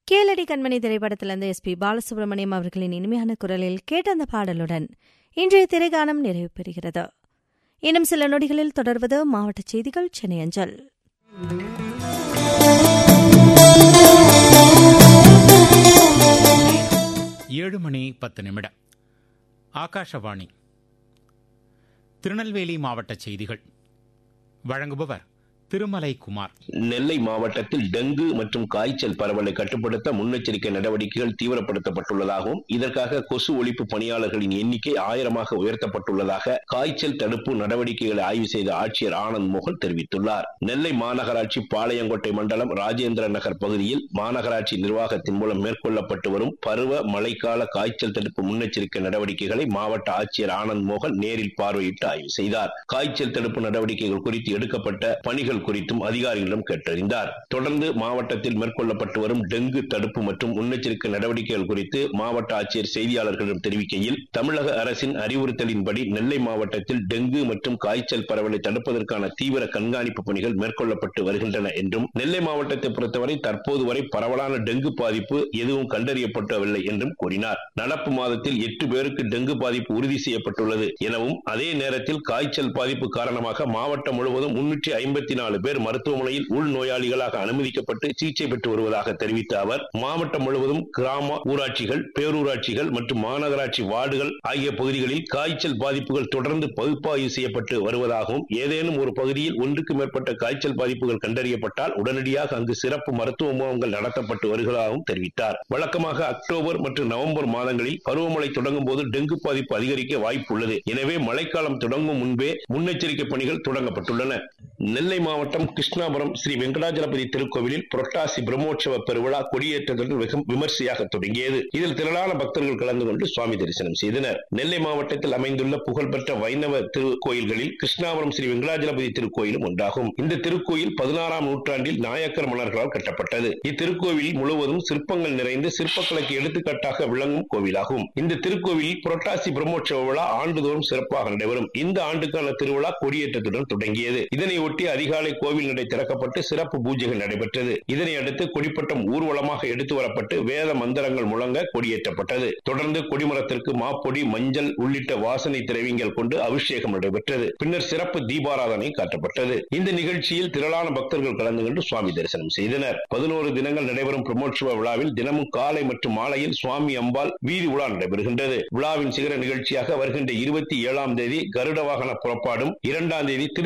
கேளடி கண்மணி திரைப்படத்திலிருந்து S B Balasubramaniam அவர்களின் இனிமையான குரலில் கேட்ட அந்த பாடலுடன் இன்றைய திரைகானம் நிறைவு பெறுகிறது இன்னும் சில நொடிகளில் தொடர்வது மாவட்ட செய்திகள் சென்னை அஞ்சல் ஏழு மணி பத்து நிமிடம் ஆகாஷவாணி திருநெல்வேலி மாவட்ட செய்திகள் வழங்குபவர் திருமலை குமார் நெல்லை மாவட்டத்தில் டெங்கு மற்றும் காய்ச்சல் பரவலை கட்டுப்படுத்த முன்னெச்சரிக்கை நடவடிக்கைகள் தீவிரப்படுத்தப்பட்டுள்ளதாகவும் இதற்காக கொசு ஒழிப்பு பணியாளர்களின் எண்ணிக்கை ஆயிரமாக உயர்த்தப்பட்டுள்ளதாக காய்ச்சல் தடுப்பு நடவடிக்கைகளை ஆய்வு செய்த ஆட்சியர் ஆனந்த் மோகன் தெரிவித்துள்ளார் நெல்லை மாநகராட்சி பாளையங்கோட்டை மண்டலம் ராஜேந்திர நகர் பகுதியில் மாநகராட்சி நிர்வாகத்தின் மூலம் மேற்கொள்ளப்பட்டு வரும் பருவ மழைக்கால காய்ச்சல் தடுப்பு முன்னெச்சரிக்கை நடவடிக்கைகளை மாவட்ட ஆட்சியர் ஆனந்த் மோகன் நேரில் பார்வையிட்டு ஆய்வு செய்தார் காய்ச்சல் தடுப்பு நடவடிக்கைகள் குறித்து எடுக்கப்பட்ட பணிகள் குறித்தும் அதிகாரிகளிடம் கேட்டறிந்தார் தொடர்ந்து மாவட்டத்தில் மேற்கொள்ளப்பட்டு வரும் டெங்கு தடுப்பு மற்றும் முன்னெச்சரிக்கை நடவடிக்கைகள் குறித்து மாவட்ட ஆட்சியர் செய்தியாளர்களிடம் தெரிவிக்கையில் தமிழக அரசின் அறிவுறுத்தலின்படி நெல்லை மாவட்டத்தில் டெங்கு மற்றும் காய்ச்சல் பரவலை தடுப்பதற்கான தீவிர கண்காணிப்பு பணிகள் மேற்கொள்ளப்பட்டு வருகின்றன என்றும் நெல்லை மாவட்டத்தை பொறுத்தவரை தற்போது வரை பரவலான டெங்கு பாதிப்பு எதுவும் கண்டறியப்படவில்லை என்றும் கூறினார் நடப்பு மாதத்தில் எட்டு பேருக்கு டெங்கு பாதிப்பு உறுதி செய்யப்பட்டுள்ளது எனவும் அதே நேரத்தில் காய்ச்சல் பாதிப்பு காரணமாக மாவட்டம் முழுவதும் முன்னூற்றி ஐம்பத்தி நாலு பேர் மருத்துவமனையில் உள் நோயாளிகளாக அனுமதிக்கப்பட்டு சிகிச்சை பெற்று வருவதாக தெரிவித்த அவர் மாவட்டம் முழுவதும் கிராம ஊராட்சிகள் பேரூராட்சிகள் மற்றும் மாநகராட்சி வார்டுகள் ஆகிய பகுதிகளில் காய்ச்சல் பாதிப்புகள் தொடர்ந்து பகுப்பாய்வு செய்யப்பட்டு வருவதாகவும் ஏதேனும் ஒரு பகுதியில் ஒன்றுக்கு மேற்பட்ட காய்ச்சல் பாதிப்புகள் கண்டறியப்பட்டால் உடனடியாக அங்கு சிறப்பு மருத்துவ முகாம்கள் நடத்தப்பட்டு வருவதாகவும் தெரிவித்தார் வழக்கமாக அக்டோபர் மற்றும் நவம்பர் மாதங்களில் பருவமழை தொடங்கும் போது டெங்கு பாதிப்பு அதிகரிக்க வாய்ப்புள்ளது எனவே மழைக்காலம் தொடங்கும் முன்பே முன்னெச்சரிக்கை பணிகள் தொடங்கப்பட்டுள்ளன நெல்லை மாவட்டம் கிருஷ்ணாபுரம் ஸ்ரீ வெங்கடாஜலபதி திருக்கோவிலில் புரட்டாசி பிரம்மோற்சவ பெருவிழா கொடியேற்றத்துடன் வெகு விமர்சையாக தொடங்கியது இதில் திரளான பக்தர்கள் கலந்து கொண்டு சுவாமி தரிசனம் செய்தனர் நெல்லை மாவட்டத்தில் அமைந்துள்ள புகழ்பெற்ற வைணவ திருக்கோயில்களில் கிருஷ்ணாபுரம் ஸ்ரீ வெங்கடாஜலபதி திருக்கோயிலும் ஒன்றாகும் இந்த திருக்கோயில் பதினாறாம் நூற்றாண்டில் நாயக்கர் மன்னர்களால் கட்டப்பட்டது இத்திருக்கோவில் முழுவதும் சிற்பங்கள் நிறைந்து சிற்பக்கலைக்கு எடுத்துக்காட்டாக விளங்கும் கோவிலாகும் இந்த திருக்கோவில் புரட்டாசி பிரம்மோற்சவ விழா ஆண்டுதோறும் சிறப்பாக நடைபெறும் இந்த ஆண்டுக்கான திருவிழா கொடியேற்றத்துடன் தொடங்கியது இதனை ஒட்டி அதிகாலை கோவில் நடை திறக்கப்பட்டு சிறப்பு பூஜைகள் நடைபெற்றது இதனை அடுத்து கொடிப்பட்டம் ஊர்வலமாக எடுத்து வரப்பட்டு வேத மந்திரங்கள் முழங்க கொடியேற்றப்பட்டது தொடர்ந்து கொடிமரத்திற்கு மாப்பொடி மஞ்சள் உள்ளிட்ட வாசனை திரவியங்கள் கொண்டு அபிஷேகம் நடைபெற்றது பின்னர் சிறப்பு தீபாராதனை காட்டப்பட்டது இந்த நிகழ்ச்சியில் திரளான பக்தர்கள் கலந்து கொண்டு சுவாமி தரிசனம் செய்தனர் பதினோரு தினங்கள் நடைபெறும் பிரம்மோற்சவ விழாவில் தினமும் காலை மற்றும் மாலையில் சுவாமி அம்பாள் வீதி உலா நடைபெறுகின்றது விழாவின் சிகர நிகழ்ச்சியாக வருகின்ற இருபத்தி ஏழாம் தேதி கருட வாகன புறப்பாடும் இரண்டாம் தேதி திரு